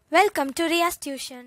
Welcome to Riya's Tuition.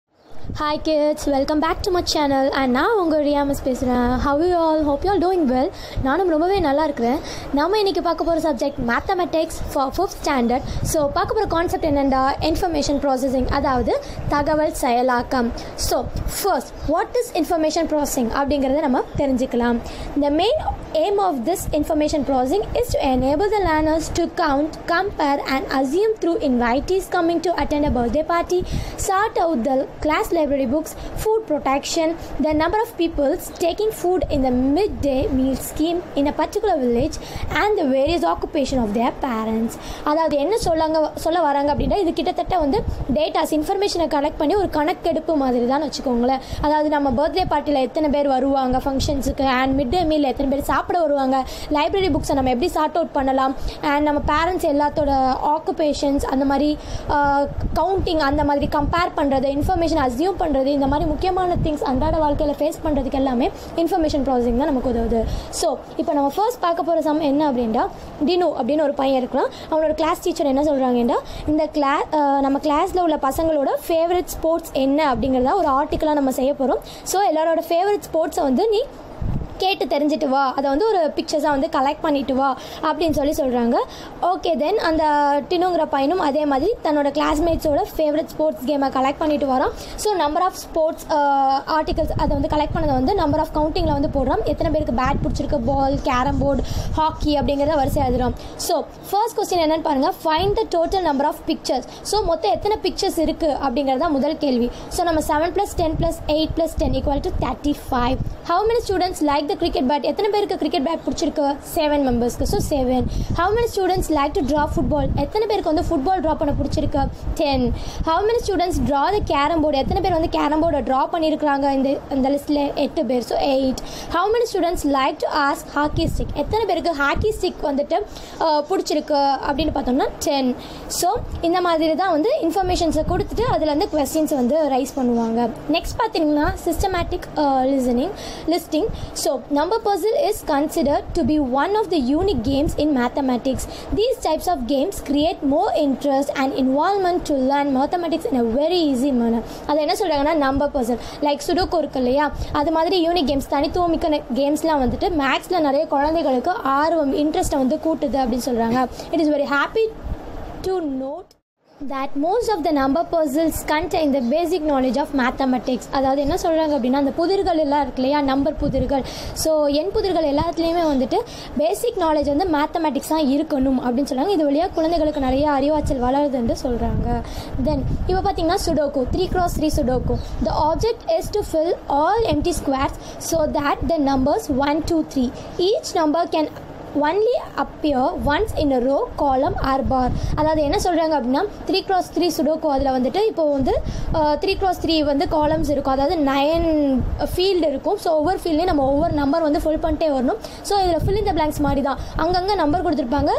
Hi kids welcome back to my channel and நான் உங்கள் ரியாமஸ் பேசுகிறேன் how you all hope you all doing well நானும் ரொம்பவே நல்லா இருக்கிறேன் நம்ம இன்றைக்கி பார்க்க போகிற subject mathematics for fifth standard so பார்க்க போகிற கான்செப்ட் என்னென்னா இன்ஃபர்மேஷன் ப்ராசஸிங் அதாவது தகவல் செயலாக்கம் so first what is information processing அப்படிங்கிறத நம்ம தெரிஞ்சுக்கலாம் the main aim of this information processing is to enable the learners to count, compare, and assume through invitees coming to attend a birthday party, sort out the class library books, food protection, the number of people taking food in the midday meal scheme in a particular village, and the various occupation of their parents. அதாவது என்ன சொல்லாங்க சொல்ல வராங்க அப்படின்னா இது கிட்டத்தட்ட வந்து datas இன்ஃபர்மேஷனை கலெக்ட் பண்ணி ஒரு கணக்கெடுப்பு மாதிரி தான் வச்சுக்கோங்களேன் அதாவது நம்ம பர்த்டே பார்ட்டியில் எத்தனை பேர் வருவாங்க ஃபங்க்ஷன்ஸுக்கு அண்ட் மிட் டே மீல் எத்தனை பேர் சாப்பிட வருவாங்க லைப்ரரி புக்ஸை நம்ம எப்படி சார்ட் அவுட் பண்ணலாம் அண்ட் நம்ம பேரண்ட்ஸ் எல்லாத்தோட ஆக்குபேஷன்ஸ் அந்த மாதிரி கவுண்டிங் அந்த மாதிரி கம்பேர் பண்ணுறது இன்ஃபர்மேஷன் அசியூம் பண்ணுறது இந்த மாதிரி முக்கியமான திங்ஸ் அன்றாட வாழ்க்கையில் ஃபேஸ் பண்ணுறதுக்கு எல்லாமே இன்ஃபர்மேஷன் ப்ராசஸிங் தான் நமக்கு உதவுது ஸோ இப்போ நம்ம ஃபர்ஸ்ட் பார்க்க போகிற சம் என்ன அப்படின்னா டினு அப்படின்னு ஒரு பையன் இருக்கிறான் அவனோட கிளாஸ் டீச்சர் என்ன சொல்கிறாங்கன்னா இந்த கிளா நம்ம கிளாஸில் உள்ள பசங்களோட ஃபேவரட் ஸ்போர்ட்ஸ் என்ன அப்படிங்கிறத ஒரு ஆர்டிக்கலாக நம்ம செய்ய போகிறோம் ஸோ எல்லாரோட ஃபேவரட் ஸ்போர்ட்ஸை வந்து நீ கேட்டு தெரிஞ்சுட்டு வா அதை வந்து ஒரு பிக்சர்ஸாக வந்து கலெக்ட் பண்ணிட்டு வா அப்படின்னு சொல்லி சொல்கிறாங்க ஓகே தென் அந்த டினுங்கிற பையனும் அதே மாதிரி தன்னோட கிளாஸ்மேட்ஸோட ஃபேவரட் ஸ்போர்ட்ஸ் கேமை கலெக்ட் பண்ணிட்டு வரான் so number of sports articles அதை வந்து கலெக்ட் பண்ணதை வந்து நம்பர் ஆஃப் கவுண்டிங்கில் வந்து போடுறோம் எத்தனை பேருக்கு பேட் பிடிச்சிருக்கு பால் கேரம் போர்டு ஹாக்கி அப்படிங்கிறத வரிசை எழுதுறோம் ஸோ ஃபர்ஸ்ட் கொஸ்டின் என்னன்னு பாருங்கள் find the total number of pictures so மொத்தம் எத்தனை பிக்சர்ஸ் இருக்குது அப்படிங்கிறத முதல் கேள்வி ஸோ நம்ம seven plus ten plus eight plus ten equal to thirty five how many students like the cricket bat எத்தனை பேருக்கு கிரிக்கெட் பேட் பிடிச்சிருக்கு செவன் மெம்பர்ஸ்க்கு so seven how many students like to draw football எத்தனை பேருக்கு வந்து football draw பண்ண பிடிச்சிருக்கு ten how many students draw the carrom board எத்தனை பேர் வந்து கேரம் போர்டை ட்ரா பண்ணியிருக்கிறாங்க இந்த இந்த லிஸ்ட்டில் எட்டு பேர் so eight how many students like to ask hockey stick எத்தனை பேருக்கு ஹாக்கி ஸ்டிக் வந்துட்டு பிடிச்சிருக்கு அப்படின்னு பார்த்தோம்னா டென் ஸோ இந்த மாதிரி தான் வந்து இன்ஃபர்மேஷன்ஸை கொடுத்துட்டு அதில் வந்து கொஸ்டின்ஸ் வந்து ரைஸ் பண்ணுவாங்க நெக்ஸ்ட் பார்த்தீங்கன்னா systematic listening listing. So, number puzzle is considered to be one of the unique games in mathematics. These types of games create more interest and involvement to learn mathematics in a very easy manner. அது என்ன சொல்கிறாங்கன்னா number person like sudoku இருக்கு இல்லையா அது மாதிரி unique games தனித்துவமிக்க கேம்ஸ்லாம் வந்துட்டு மேக்ஸில் நிறைய குழந்தைகளுக்கு ஆர்வம் இன்ட்ரெஸ்ட்டை வந்து கூட்டுது அப்படின்னு சொல்கிறாங்க it is very happy to note that most of the number puzzles contain the basic knowledge of mathematics அதாவது என்ன சொல்கிறாங்க அப்படின்னா அந்த புதிர்கள் எல்லாம் இருக்கு இல்லையா நம்பர் புதிர்கள் ஸோ எண் புதிர்கள் எல்லாத்துலேயுமே வந்துட்டு பேசிக் நாலேஜ் வந்து மேத்தமெட்டிக்ஸ் தான் இருக்கணும் அப்படின்னு சொல்கிறாங்க இது வழியாக குழந்தைகளுக்கு நிறைய அறிவாற்றல் வளருதுன்னு சொல்கிறாங்க தென் இப்போ பார்த்தீங்கன்னா sudoku three cross three sudoku the object is to fill all empty squares so that the numbers one two three each number can only appear once in a row column or bar அதாவது என்ன சொல்கிறாங்க அப்படின்னா three cross three sudoku அதில் வந்துட்டு இப்போ வந்து three cross three வந்து columns இருக்கும் அதாவது நயன் ஃபீல்டு இருக்கும் ஸோ ஒவ்வொரு ஃபீல்ட்லேயும் நம்ம ஒவ்வொரு நம்பர் வந்து ஃபில் பண்ணிட்டே வரணும் ஸோ இதில் ஃபில் இந்த பிளாங்க்ஸ் மாதிரி தான் அங்கங்கே நம்பர் கொடுத்துருப்பாங்க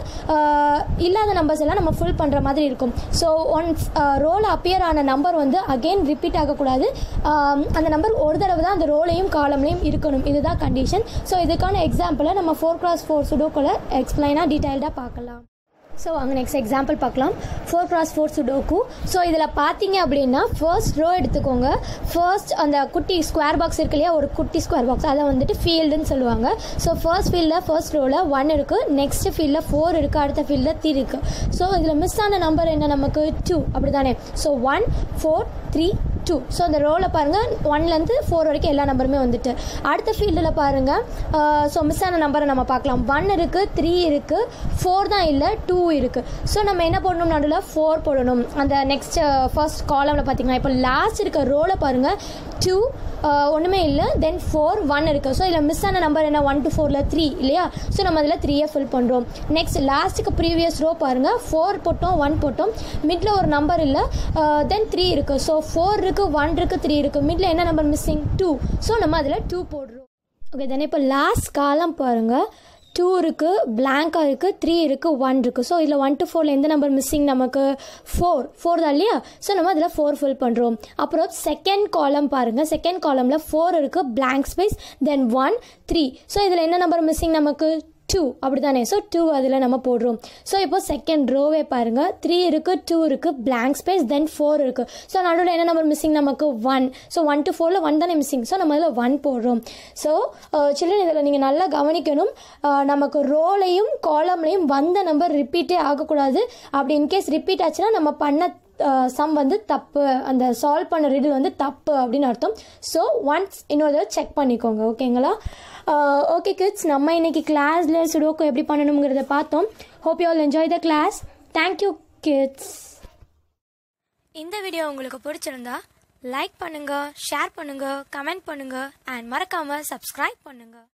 இல்லாத நம்பர்ஸ் எல்லாம் நம்ம ஃபில் பண்ணுற மாதிரி இருக்கும் ஸோ ஒன்ஸ் ரோல் அப்பியர் ஆன நம்பர் வந்து அகெயின் ரிப்பீட் ஆகக்கூடாது அந்த நம்பர் ஒரு தடவை தான் அந்த ரோலையும் காலம்லையும் இருக்கணும் இதுதான் கண்டிஷன் ஸோ இதுக்கான எக்ஸாம்பிளை நம்ம ஃபோர் கிராஸ் ஃபோர் சுடோக்குள்ள எக்ஸ்பிளைனாக டீட்டெயில்டாக பார்க்கலாம் ஸோ அங்கே நெக்ஸ்ட் எக்ஸாம்பிள் பார்க்கலாம் four cross four sudoku so இதில் பார்த்தீங்க அப்படின்னா ஃபர்ஸ்ட் ரோ எடுத்துக்கோங்க ஃபர்ஸ்ட் அந்த குட்டி ஸ்கொயர் பாக்ஸ் இருக்கு இல்லையா ஒரு குட்டி ஸ்கொயர் பாக்ஸ் அதை வந்துட்டு ஃபீல்டுன்னு சொல்லுவாங்க ஸோ ஃபர்ஸ்ட் ஃபீல்டில் ஃபர்ஸ்ட் ரோவில் ஒன் இருக்குது நெக்ஸ்ட் ஃபீல்டில் ஃபோர் இருக்குது அடுத்த ஃபீல்டில் த்ரீ இருக்குது ஸோ இதில் மிஸ் ஆன நம்பர் என்ன நமக்கு டூ அப்படி தானே so one four three two so அந்த ரோவில் பாருங்கள் ஒன்லேருந்து ஃபோர் வரைக்கும் எல்லா நம்பருமே வந்துட்டு அடுத்த ஃபீல்டில் பாருங்கள் ஸோ மிஸ் ஆன நம்பரை நம்ம பார்க்கலாம் ஒன் இருக்குது த்ரீ இருக்குது ஃபோர் தான் இல்லை டூ இருக்குது ஸோ நம்ம என்ன போடணும் நடுவில் ஃபோர் போடணும் அந்த நெக்ஸ்ட் ஃபர்ஸ்ட் காலமில் பார்த்தீங்கன்னா இப்போ லாஸ்ட் இருக்க ரோவில் பாருங்கள் டூ ஒன்றுமே இல்லை தென் ஃபோர் ஒன் இருக்குது ஸோ இதில் மிஸ் ஆன நம்பர் என்ன ஒன் டு ஃபோரில் த்ரீ இல்லையா ஸோ நம்ம அதில் த்ரீயை ஃபில் பண்ணுறோம் நெக்ஸ்ட் லாஸ்ட்டுக்கு ப்ரீவியஸ் ரோ பாருங்கள் ஃபோர் போட்டோம் ஒன் போட்டோம் மிடில் ஒரு நம்பர் இல்லை தென் த்ரீ இருக்குது ஸோ ஃபோர் இருக்குது ஒன் இருக்குது த்ரீ இருக்குது மிடில் என்ன நம்பர் மிஸ்ஸிங் டூ ஸோ நம்ம அதில் டூ போடுறோம் ஓகே தென் இப்போ லாஸ்ட் காலம் பாருங்கள் டூ இருக்குது பிளாங்காக இருக்குது த்ரீ இருக்குது ஒன் இருக்குது ஸோ இதில் ஒன் டு ஃபோரில் எந்த நம்பர் மிஸ்ஸிங் நமக்கு ஃபோர் ஃபோர் தான் இல்லையா ஸோ நம்ம அதில் ஃபோர் ஃபில் பண்ணுறோம் அப்புறம் செகண்ட் காலம் பாருங்கள் செகண்ட் காலமில் ஃபோர் இருக்குது blank space then one three so இதில் என்ன நம்பர் மிஸ்ஸிங் நமக்கு டூ அப்படி தானே ஸோ டூ அதில் நம்ம போடுறோம் ஸோ இப்போ செகண்ட் ரோவே பாருங்கள் த்ரீ இருக்குது டூ இருக்குது blank ஸ்பேஸ் தென் ஃபோர் இருக்குது ஸோ நடுவில் என்ன நம்பர் மிஸ்ஸிங் நமக்கு ஒன் ஸோ ஒன் to ஃபோரில் ஒன் தானே மிஸ்ஸிங் ஸோ நம்ம அதில் ஒன் போடுறோம் ஸோ சில்ட்ரன் இதில் நீங்கள் நல்லா கவனிக்கணும் அஹ், நமக்கு ரோலையும் காலம்லையும் வந்த நம்பர் ரிப்பீட்டே ஆகக்கூடாது அப்படி இன்கேஸ் ரிப்பீட் ஆச்சுன்னா நம்ம பண்ண சம் வந்து தப்பு அந்த சால்வ் பண்ண ரிடில் வந்து தப்பு அப்படின்னு அர்த்தம் ஸோ ஒன்ஸ் இன்னொரு தடவை செக் பண்ணிக்கோங்க ஓகேங்களா ஓகே கிட்ஸ் நம்ம இன்னைக்கு கிளாஸில் சுடோக்கோ எப்படி பண்ணணுங்கிறத பார்த்தோம் hope you all enjoy the class thank you kids இந்த வீடியோ உங்களுக்கு பிடிச்சிருந்தா லைக் பண்ணுங்க ஷேர் பண்ணுங்க கமெண்ட் பண்ணுங்க அண்ட் மறக்காம சப்ஸ்கிரைப் பண்ணுங்க